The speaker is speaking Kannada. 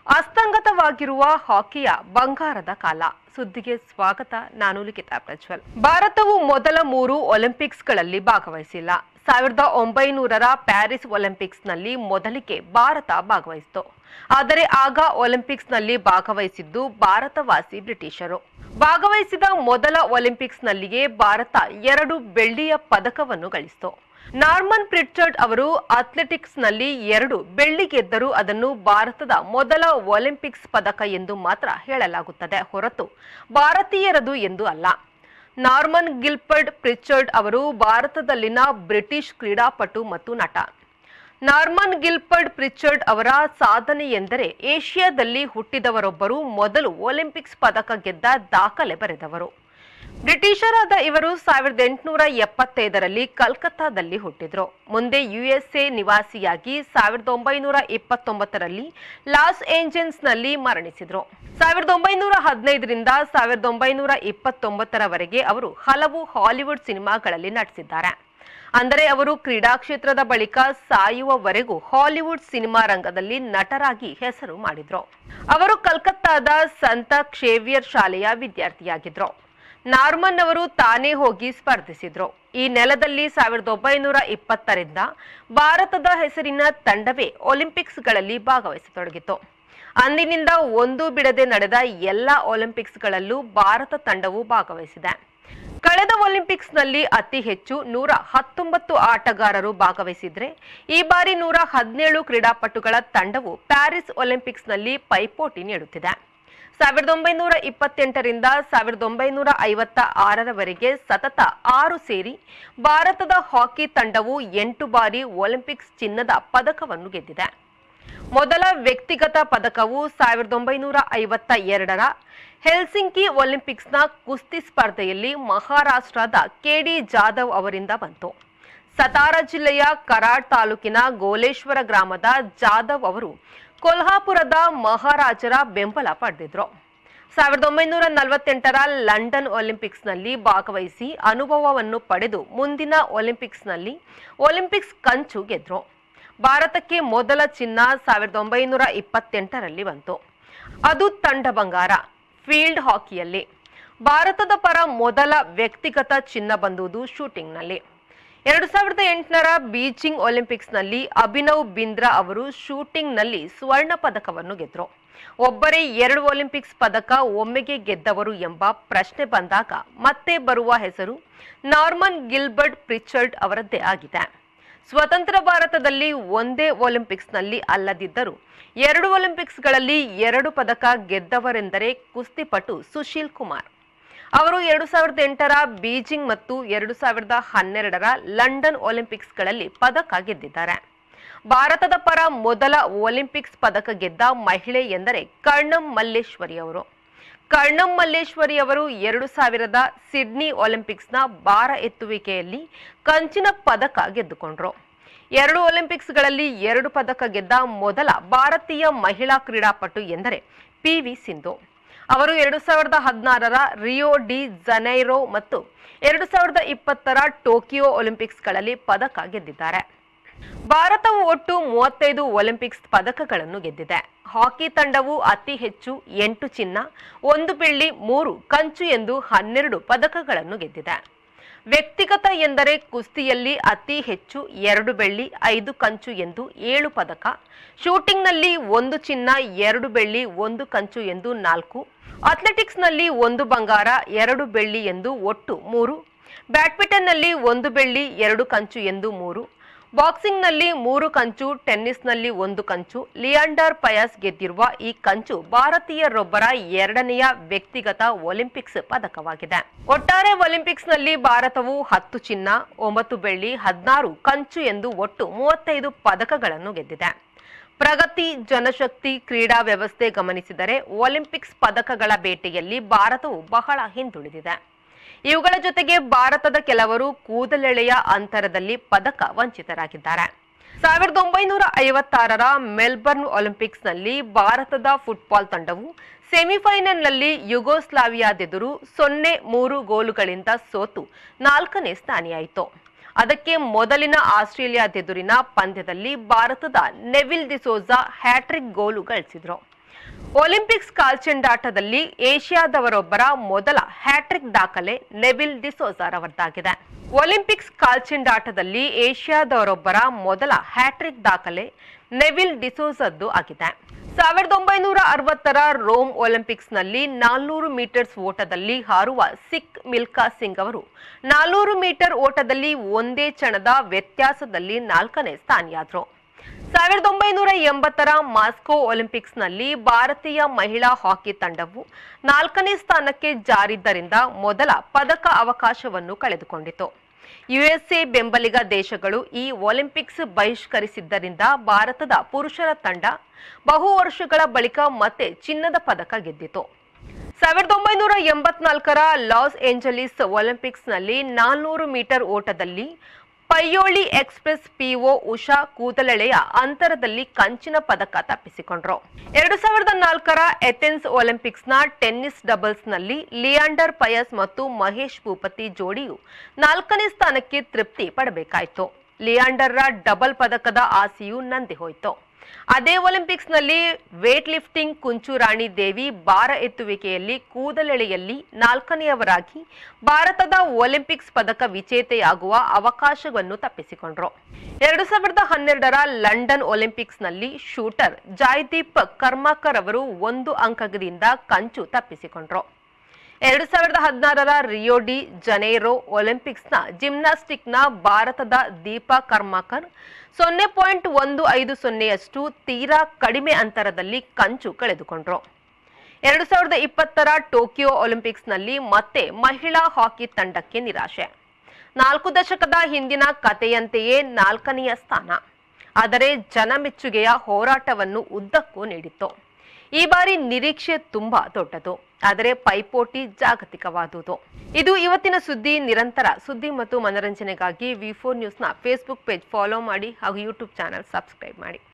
ಅಸ್ತಂಗತವಾಗಿರುವ ಹಾಕಿಯ ಬಂಗಾರದ ಕಾಲ ಸುದ್ದಿಗೆ ಸ್ವಾಗತ ನಾನು ಲಿಖಿತಾ ಪ್ರಜ್ವಲ್ ಭಾರತವು ಮೊದಲ ಮೂರು ಒಲಿಂಪಿಕ್ಸ್ಗಳಲ್ಲಿ ಭಾಗವಹಿಸಿಲ್ಲ ಸಾವಿರದ ಒಂಬೈನೂರರ ಪ್ಯಾರಿಸ್ ಒಲಿಂಪಿಕ್ಸ್ನಲ್ಲಿ ಮೊದಲಿಗೆ ಭಾರತ ಭಾಗವಹಿಸಿತು ಆದರೆ ಆಗ ಒಲಿಂಪಿಕ್ಸ್ನಲ್ಲಿ ಭಾಗವಹಿಸಿದ್ದು ಭಾರತವಾಸಿ ಬ್ರಿಟಿಷರು ಭಾಗವಹಿಸಿದ ಮೊದಲ ಒಲಿಂಪಿಕ್ಸ್ನಲ್ಲಿಯೇ ಭಾರತ ಎರಡು ಬೆಳ್ಳಿಯ ಪದಕವನ್ನು ಗಳಿಸಿತು ನಾರ್ಮನ್ ಪ್ರಿಟ್ಚರ್ಡ್ ಅವರು ಅಥ್ಲೆಟಿಕ್ಸ್ನಲ್ಲಿ ಎರಡು ಬೆಳ್ಳಿ ಗೆದ್ದರೂ ಅದನ್ನು ಭಾರತದ ಮೊದಲ ಒಲಿಂಪಿಕ್ಸ್ ಪದಕ ಎಂದು ಮಾತ್ರ ಹೇಳಲಾಗುತ್ತದೆ ಹೊರತು ಭಾರತೀಯರದು ಎಂದು ಅಲ್ಲ ನಾರ್ಮನ್ ಗಿಲ್ಪರ್ಡ್ ಪ್ರಿಚರ್ಡ್ ಅವರು ಭಾರತದಲ್ಲಿನ ಬ್ರಿಟಿಷ್ ಕ್ರೀಡಾಪಟು ಮತ್ತು ನಟ ನಾರ್ಮನ್ ಗಿಲ್ಪರ್ಡ್ ಪ್ರಿಚರ್ಡ್ ಅವರ ಸಾಧನೆ ಎಂದರೆ ಏಷ್ಯಾದಲ್ಲಿ ಹುಟ್ಟಿದವರೊಬ್ಬರು ಮೊದಲು ಒಲಿಂಪಿಕ್ಸ್ ಪದಕ ಗೆದ್ದ ದಾಖಲೆ ಬರೆದವರು ಬ್ರಿಟಿಷರಾದ ಇವರು ಸಾವಿರದ ಎಂಟುನೂರ ಎಪ್ಪತ್ತೈದರಲ್ಲಿ ಕಲ್ಕತ್ತಾದಲ್ಲಿ ಹುಟ್ಟಿದ್ರು ಮುಂದೆ ಯುಎಸ್ಎ ನಿವಾಸಿಯಾಗಿ ಸಾವಿರದ ಒಂಬೈನೂರ ಇಪ್ಪತ್ತೊಂಬತ್ತರಲ್ಲಿ ಲಾಸ್ ಏಂಜಲ್ಸ್ನಲ್ಲಿ ಮರಣಿಸಿದ್ರು ಸಾವಿರದ ಒಂಬೈನೂರ ಹದಿನೈದರಿಂದ ಸಾವಿರದ ಒಂಬೈನೂರ ಇಪ್ಪತ್ತೊಂಬತ್ತರವರೆಗೆ ಅವರು ಹಲವು ಹಾಲಿವುಡ್ ಸಿನಿಮಾಗಳಲ್ಲಿ ನಟಿಸಿದ್ದಾರೆ ಅಂದರೆ ಅವರು ಕ್ರೀಡಾ ಕ್ಷೇತ್ರದ ಬಳಿಕ ಸಾಯುವವರೆಗೂ ಹಾಲಿವುಡ್ ಸಿನಿಮಾ ರಂಗದಲ್ಲಿ ನಟರಾಗಿ ಹೆಸರು ಮಾಡಿದ್ರು ಅವರು ಕಲ್ಕತ್ತಾದ ಸಂತ ಕ್ಷೇವಿಯರ್ ಶಾಲೆಯ ವಿದ್ಯಾರ್ಥಿಯಾಗಿದ್ರು ನಾರ್ಮನ್ ಅವರು ತಾನೇ ಹೋಗಿ ಸ್ಪರ್ಧಿಸಿದ್ರು ಈ ನೆಲದಲ್ಲಿ ಸಾವಿರದ ಒಂಬೈನೂರ ಇಪ್ಪತ್ತರಿಂದ ಭಾರತದ ಹೆಸರಿನ ತಂಡವೇ ಒಲಿಂಪಿಕ್ಸ್ಗಳಲ್ಲಿ ಭಾಗವಹಿಸತೊಡಗಿತು ಅಂದಿನಿಂದ ಒಂದು ಬಿಡದೆ ನಡೆದ ಎಲ್ಲ ಒಲಿಂಪಿಕ್ಸ್ಗಳಲ್ಲೂ ಭಾರತ ತಂಡವು ಭಾಗವಹಿಸಿದೆ ಕಳೆದ ಒಲಿಂಪಿಕ್ಸ್ನಲ್ಲಿ ಅತಿ ಹೆಚ್ಚು ನೂರ ಹತ್ತೊಂಬತ್ತು ಆಟಗಾರರು ಭಾಗವಹಿಸಿದ್ರೆ ಈ ಬಾರಿ ನೂರ ಹದಿನೇಳು ಕ್ರೀಡಾಪಟುಗಳ ತಂಡವು ಪ್ಯಾರಿಸ್ ಒಲಿಂಪಿಕ್ಸ್ನಲ್ಲಿ ಪೈಪೋಟಿ ನೀಡುತ್ತಿದೆ ಸಾವಿರದ ಒಂಬೈನೂರ ಇಪ್ಪತ್ತೆಂಟರಿಂದ ಸಾವಿರದ ಒಂಬೈನೂರ ಐವತ್ತ ಆರರವರೆಗೆ ಸತತ ಆರು ಸೇರಿ ಭಾರತದ ಹಾಕಿ ತಂಡವು ಎಂಟು ಬಾರಿ ಒಲಿಂಪಿಕ್ಸ್ ಚಿನ್ನದ ಪದಕವನ್ನು ಗೆದ್ದಿದೆ ಮೊದಲ ವ್ಯಕ್ತಿಗತ ಪದಕವು ಸಾವಿರದ ಒಂಬೈನೂರ ಐವತ್ತ ಎರಡರ ಹೆಲ್ಸಿಂಕಿ ಒಲಿಂಪಿಕ್ಸ್ನ ಕುಸ್ತಿ ಸ್ಪರ್ಧೆಯಲ್ಲಿ ಮಹಾರಾಷ್ಟ್ರದ ಕೆಡಿ ಜಾಧವ್ ಅವರಿಂದ ಬಂತು ಸತಾರಾ ಜಿಲ್ಲೆಯ ಕರಾಡ್ ತಾಲೂಕಿನ ಗೋಲೇಶ್ವರ ಗ್ರಾಮದ ಜಾಧವ್ ಅವರು ಕೊಲ್ಹಾಪುರದ ಮಹಾರಾಜರ ಬೆಂಬಲ ಪಡೆದಿದ್ರು ಸಾವಿರದ ಒಂಬೈನೂರ ನಲವತ್ತೆಂಟರ ಲಂಡನ್ ಒಲಿಂಪಿಕ್ಸ್ನಲ್ಲಿ ಭಾಗವಹಿಸಿ ಅನುಭವವನ್ನು ಪಡೆದು ಮುಂದಿನ ಒಲಿಂಪಿಕ್ಸ್ನಲ್ಲಿ ಒಲಿಂಪಿಕ್ಸ್ ಕಂಚು ಗೆದ್ರು ಭಾರತಕ್ಕೆ ಮೊದಲ ಚಿನ್ನ ಸಾವಿರದ ಒಂಬೈನೂರ ಇಪ್ಪತ್ತೆಂಟರಲ್ಲಿ ಬಂತು ಅದು ತಂಡ ಬಂಗಾರ ಫೀಲ್ಡ್ ಹಾಕಿಯಲ್ಲಿ ಭಾರತದ ಪರ ಮೊದಲ ವ್ಯಕ್ತಿಗತ ಚಿನ್ನ ಬಂದುದು ಶೂಟಿಂಗ್ನಲ್ಲಿ ಎರಡು ಸಾವಿರದ ಎಂಟರ ಬೀಜಿಂಗ್ ಒಲಿಂಪಿಕ್ಸ್ನಲ್ಲಿ ಅಭಿನವ್ ಬಿಂದ್ರಾ ಅವರು ಶೂಟಿಂಗ್ನಲ್ಲಿ ಸ್ವರ್ಣ ಪದಕವನ್ನು ಗೆದ್ರು ಒಬ್ಬರೇ ಎರಡು ಒಲಿಂಪಿಕ್ಸ್ ಪದಕ ಒಮ್ಮೆಗೆ ಗೆದ್ದವರು ಎಂಬ ಪ್ರಶ್ನೆ ಬಂದಾಗ ಮತ್ತೆ ಬರುವ ಹೆಸರು ನಾರ್ಮನ್ ಗಿಲ್ಬರ್ಟ್ ಪ್ರಿಚರ್ಡ್ ಅವರದ್ದೇ ಆಗಿದೆ ಸ್ವತಂತ್ರ ಭಾರತದಲ್ಲಿ ಒಂದೇ ಒಲಿಂಪಿಕ್ಸ್ನಲ್ಲಿ ಅಲ್ಲದಿದ್ದರೂ ಎರಡು ಒಲಿಂಪಿಕ್ಸ್ಗಳಲ್ಲಿ ಎರಡು ಪದಕ ಗೆದ್ದವರೆಂದರೆ ಕುಸ್ತಿಪಟು ಸುಶೀಲ್ ಕುಮಾರ್ ಅವರು ಎರಡು ಸಾವಿರದ ಎಂಟರ ಬೀಜಿಂಗ್ ಮತ್ತು ಎರಡು ಸಾವಿರದ ಹನ್ನೆರಡರ ಲಂಡನ್ ಒಲಿಂಪಿಕ್ಸ್ಗಳಲ್ಲಿ ಪದಕ ಗೆದ್ದಿದ್ದಾರೆ ಭಾರತದ ಪರ ಮೊದಲ ಒಲಿಂಪಿಕ್ಸ್ ಪದಕ ಗೆದ್ದ ಮಹಿಳೆ ಎಂದರೆ ಕರ್ಣಂ ಮಲ್ಲೇಶ್ವರಿ ಅವರು ಕರ್ಣಂ ಮಲ್ಲೇಶ್ವರಿ ಅವರು ಎರಡು ಸಾವಿರದ ಸಿಡ್ನಿ ಒಲಿಂಪಿಕ್ಸ್ನ ಭಾರ ಎತ್ತುವಿಕೆಯಲ್ಲಿ ಕಂಚಿನ ಪದಕ ಗೆದ್ದುಕೊಂಡ್ರು ಎರಡು ಒಲಿಂಪಿಕ್ಸ್ಗಳಲ್ಲಿ ಎರಡು ಪದಕ ಗೆದ್ದ ಮೊದಲ ಭಾರತೀಯ ಮಹಿಳಾ ಕ್ರೀಡಾಪಟು ಎಂದರೆ ಪಿ ವಿ ಸಿಂಧು ಅವರು ಎರಡು ಸಾವಿರದ ಹದಿನಾರರ ರಿಯೋ ಡಿ ಜನೈರೋ ಮತ್ತು ಎರಡು ಸಾವಿರದ ಇಪ್ಪತ್ತರ ಟೋಕಿಯೋ ಒಲಿಂಪಿಕ್ಸ್ಗಳಲ್ಲಿ ಪದಕ ಗೆದ್ದಿದ್ದಾರೆ ಭಾರತವು ಒಟ್ಟು ಮೂವತ್ತೈದು ಒಲಿಂಪಿಕ್ಸ್ ಪದಕಗಳನ್ನು ಗೆದ್ದಿದೆ ಹಾಕಿ ತಂಡವು ಅತಿ ಹೆಚ್ಚು ಎಂಟು ಚಿನ್ನ ಒಂದು ಬೆಳ್ಳಿ ಮೂರು ಕಂಚು ಎಂದು ಹನ್ನೆರಡು ಪದಕಗಳನ್ನು ಗೆದ್ದಿದೆ ವ್ಯಕ್ತಿಗತ ಎಂದರೆ ಕುಸ್ತಿಯಲ್ಲಿ ಅತಿ ಹೆಚ್ಚು ಎರಡು ಬೆಳ್ಳಿ ಐದು ಕಂಚು ಎಂದು ಏಳು ಪದಕ ಶೂಟಿಂಗ್ನಲ್ಲಿ ಒಂದು ಚಿನ್ನ ಎರಡು ಬೆಳ್ಳಿ ಒಂದು ಕಂಚು ಎಂದು ನಾಲ್ಕು ಅಥ್ಲೆಟಿಕ್ಸ್ನಲ್ಲಿ ಒಂದು ಬಂಗಾರ ಎರಡು ಬೆಳ್ಳಿ ಎಂದು ಒಟ್ಟು ಮೂರು ಬ್ಯಾಡ್ಮಿಂಟನ್ನಲ್ಲಿ ಒಂದು ಬೆಳ್ಳಿ ಎರಡು ಕಂಚು ಎಂದು ಮೂರು ಬಾಕ್ಸಿಂಗ್ನಲ್ಲಿ ಮೂರು ಕಂಚು ಟೆನ್ನಿಸ್ನಲ್ಲಿ ಒಂದು ಕಂಚು ಲಿಯಾಂಡರ್ ಪಯಾಸ್ ಗೆದ್ದಿರುವ ಈ ಕಂಚು ಭಾರತೀಯರೊಬ್ಬರ ಎರಡನೆಯ ವ್ಯಕ್ತಿಗತ ಒಲಿಂಪಿಕ್ಸ್ ಪದಕವಾಗಿದೆ ಒಟ್ಟಾರೆ ಒಲಿಂಪಿಕ್ಸ್ನಲ್ಲಿ ಭಾರತವು ಹತ್ತು ಚಿನ್ನ ಒಂಬತ್ತು ಬೆಳ್ಳಿ ಹದಿನಾರು ಕಂಚು ಎಂದು ಒಟ್ಟು ಮೂವತ್ತೈದು ಪದಕಗಳನ್ನು ಗೆದ್ದಿದೆ ಪ್ರಗತಿ ಜನಶಕ್ತಿ ಕ್ರೀಡಾ ವ್ಯವಸ್ಥೆ ಗಮನಿಸಿದರೆ ಒಲಿಂಪಿಕ್ಸ್ ಪದಕಗಳ ಬೇಟೆಯಲ್ಲಿ ಭಾರತವು ಬಹಳ ಹಿಂದುಳಿದಿದೆ ಇವುಗಳ ಜೊತೆಗೆ ಭಾರತದ ಕೆಲವರು ಕೂದಲೆಳೆಯ ಅಂತರದಲ್ಲಿ ಪದಕ ವಂಚಿತರಾಗಿದ್ದಾರೆ ಸಾವಿರದ ಒಂಬೈನೂರ ಐವತ್ತಾರರ ಮೆಲ್ಬರ್ನ್ ಒಲಿಂಪಿಕ್ಸ್ನಲ್ಲಿ ಭಾರತದ ಫುಟ್ಬಾಲ್ ತಂಡವು ಸೆಮಿಫೈನಲ್ನಲ್ಲಿ ಯುಗೋಸ್ಲಾವಿಯಾದೆದುರು ಸೊನ್ನೆ ಮೂರು ಗೋಲುಗಳಿಂದ ಸೋತು ನಾಲ್ಕನೇ ಸ್ಥಾನಿಯಾಯಿತು ಅದಕ್ಕೆ ಮೊದಲಿನ ಆಸ್ಟ್ರೇಲಿಯಾದೆದುರಿನ ಪಂದ್ಯದಲ್ಲಿ ಭಾರತದ ನೆವಿಲ್ ಡಿಸೋಜಾ ಹ್ಯಾಟ್ರಿಕ್ ಗೋಲು ಗಳಿಸಿದ್ರು ಒಲಿಂಪಿಕ್ಸ್ ಕಾಲ್ಚೆಂಡಾಟದಲ್ಲಿ ಏಷ್ಯಾದವರೊಬ್ಬರ ಮೊದಲ ಹ್ಯಾಟ್ರಿಕ್ ದಾಖಲೆ ನೆವಿಲ್ ಡಿಸೋಜಾರ್ ಅವರದ್ದಾಗಿದೆ ಒಲಿಂಪಿಕ್ಸ್ ಕಾಲ್ಚೆಂಡಾಟದಲ್ಲಿ ಏಷ್ಯಾದವರೊಬ್ಬರ ಮೊದಲ ಹ್ಯಾಟ್ರಿಕ್ ದಾಖಲೆ ನೆವಿಲ್ ಡಿಸೋಜದ್ದು ಆಗಿದೆ ಸಾವಿರದ ಒಂಬೈನೂರ ಅರವತ್ತರ ರೋಮ್ ಒಲಿಂಪಿಕ್ಸ್ನಲ್ಲಿ ನಾಲ್ನೂರು ಮೀಟರ್ಸ್ ಓಟದಲ್ಲಿ ಹಾರುವ ಸಿಖ್ ಮಿಲ್ಕಾ ಸಿಂಗ್ ಅವರು ನಾಲ್ನೂರು ಮೀಟರ್ ಓಟದಲ್ಲಿ ಒಂದೇ ಕ್ಷಣದ ವ್ಯತ್ಯಾಸದಲ್ಲಿ ನಾಲ್ಕನೇ ಸ್ಥಾನಿಯಾದರು ಸಾವಿರದ ಒಂಬೈನೂರ ಎಂಬತ್ತರ ಮಾಸ್ಕೋ ಒಲಿಂಪಿಕ್ಸ್ನಲ್ಲಿ ಭಾರತೀಯ ಮಹಿಳಾ ಹಾಕಿ ತಂಡವು ನಾಲ್ಕನೇ ಸ್ಥಾನಕ್ಕೆ ಜಾರಿದ್ದರಿಂದ ಮೊದಲ ಪದಕ ಅವಕಾಶವನ್ನು ಕಳೆದುಕೊಂಡಿತು ಯುಎಸ್ಎ ಬೆಂಬಲಿಗ ದೇಶಗಳು ಈ ಒಲಿಂಪಿಕ್ಸ್ ಬಹಿಷ್ಕರಿಸಿದ್ದರಿಂದ ಭಾರತದ ಪುರುಷರ ತಂಡ ಬಹು ವರ್ಷಗಳ ಬಳಿಕ ಮತ್ತೆ ಚಿನ್ನದ ಪದಕ ಗೆದ್ದಿತು ಸಾವಿರದ ಒಂಬೈನೂರ ಎಂಬತ್ನಾಲ್ಕರ ಲಾಸ್ ಏಂಜಲೀಸ್ ಒಲಿಂಪಿಕ್ಸ್ನಲ್ಲಿ ನಾಲ್ನೂರು ಮೀಟರ್ ಓಟದಲ್ಲಿ ಪಯ್ಯೋಳಿ ಎಕ್ಸ್ಪ್ರೆಸ್ ಪಿಒ ಉಷಾ ಕೂದಲೆಳೆಯ ಅಂತರದಲ್ಲಿ ಕಂಚಿನ ಪದಕ ತಪ್ಪಿಸಿಕೊಂಡ್ರು ಎರಡು ಸಾವಿರದ ನಾಲ್ಕರ ಎಥೆನ್ಸ್ ಒಲಿಂಪಿಕ್ಸ್ನ ಟೆನ್ನಿಸ್ ಡಬಲ್ಸ್ನಲ್ಲಿ ಲಿಯಾಂಡರ್ ಪಯಸ್ ಮತ್ತು ಮಹೇಶ್ ಭೂಪತಿ ಜೋಡಿಯು ನಾಲ್ಕನೇ ಸ್ಥಾನಕ್ಕೆ ತೃಪ್ತಿ ಪಡಬೇಕಾಯಿತು ಲಿಯಾಂಡರ್ರ ಡಬಲ್ ಪದಕದ ಆಸೆಯು ನಂದಿ ಹೋಯಿತು ಅದೇ ಒಲಿಂಪಿಕ್ಸ್ನಲ್ಲಿ ವೇಟ್ ಲಿಫ್ಟಿಂಗ್ ಕುಂಚುರಾಣಿ ದೇವಿ ಭಾರ ಎತ್ತುವಿಕೆಯಲ್ಲಿ ಕೂದಲೆಳೆಯಲ್ಲಿ ನಾಲ್ಕನೆಯವರಾಗಿ ಭಾರತದ ಒಲಿಂಪಿಕ್ಸ್ ಪದಕ ವಿಜೇತೆಯಾಗುವ ಅವಕಾಶವನ್ನು ತಪ್ಪಿಸಿಕೊಂಡ್ರು ಎರಡು ಸಾವಿರದ ಹನ್ನೆರಡರ ಲಂಡನ್ ಒಲಿಂಪಿಕ್ಸ್ನಲ್ಲಿ ಶೂಟರ್ ಜಾಯ್ದೀಪ್ ಕರ್ಮಾಕರ್ ಅವರು ಒಂದು ಅಂಕದಿಂದ ಕಂಚು ತಪ್ಪಿಸಿಕೊಂಡ್ರು ಎರಡು ಸಾವಿರದ ಹದಿನಾರರ ರಿಯೋ ಡಿ ಜನೇರೋ ಒಲಿಂಪಿಕ್ಸ್ನ ಜಿಮ್ನಾಸ್ಟಿಕ್ನ ಭಾರತದ ದೀಪಾ ಕರ್ಮಾಕರ್ ಸೊನ್ನೆ ಪಾಯಿಂಟ್ ಒಂದು ಐದು ಸೊನ್ನೆಯಷ್ಟು ತೀರಾ ಕಡಿಮೆ ಅಂತರದಲ್ಲಿ ಕಂಚು ಕಳೆದುಕೊಂಡ್ರು ಎರಡು ಸಾವಿರದ ಇಪ್ಪತ್ತರ ಟೋಕಿಯೋ ಒಲಿಂಪಿಕ್ಸ್ನಲ್ಲಿ ಮತ್ತೆ ಮಹಿಳಾ ಹಾಕಿ ತಂಡಕ್ಕೆ ನಿರಾಶೆ ನಾಲ್ಕು ದಶಕದ ಹಿಂದಿನ ಕಥೆಯಂತೆಯೇ ನಾಲ್ಕನೆಯ ಸ್ಥಾನ ಆದರೆ ಜನಮೆಚ್ಚುಗೆಯ ಹೋರಾಟವನ್ನು ಉದ್ದಕ್ಕೂ ನೀಡಿತ್ತು ಈ ಬಾರಿ ನಿರೀಕ್ಷೆ ತುಂಬಾ ದೊಡ್ಡದು ಆದರೆ ಪೈಪೋಟಿ ಜಾಗತಿಕವಾದುದು ಇದು ಇವತ್ತಿನ ಸುದ್ದಿ ನಿರಂತರ ಸುದ್ದಿ ಮತ್ತು ಮನರಂಜನೆಗಾಗಿ ವಿ ಫೋರ್ ನ್ಯೂಸ್ನ ಫೇಸ್ಬುಕ್ ಪೇಜ್ ಫಾಲೋ ಮಾಡಿ ಹಾಗೂ ಯೂಟ್ಯೂಬ್ ಚಾನಲ್ ಸಬ್ಸ್ಕ್ರೈಬ್ ಮಾಡಿ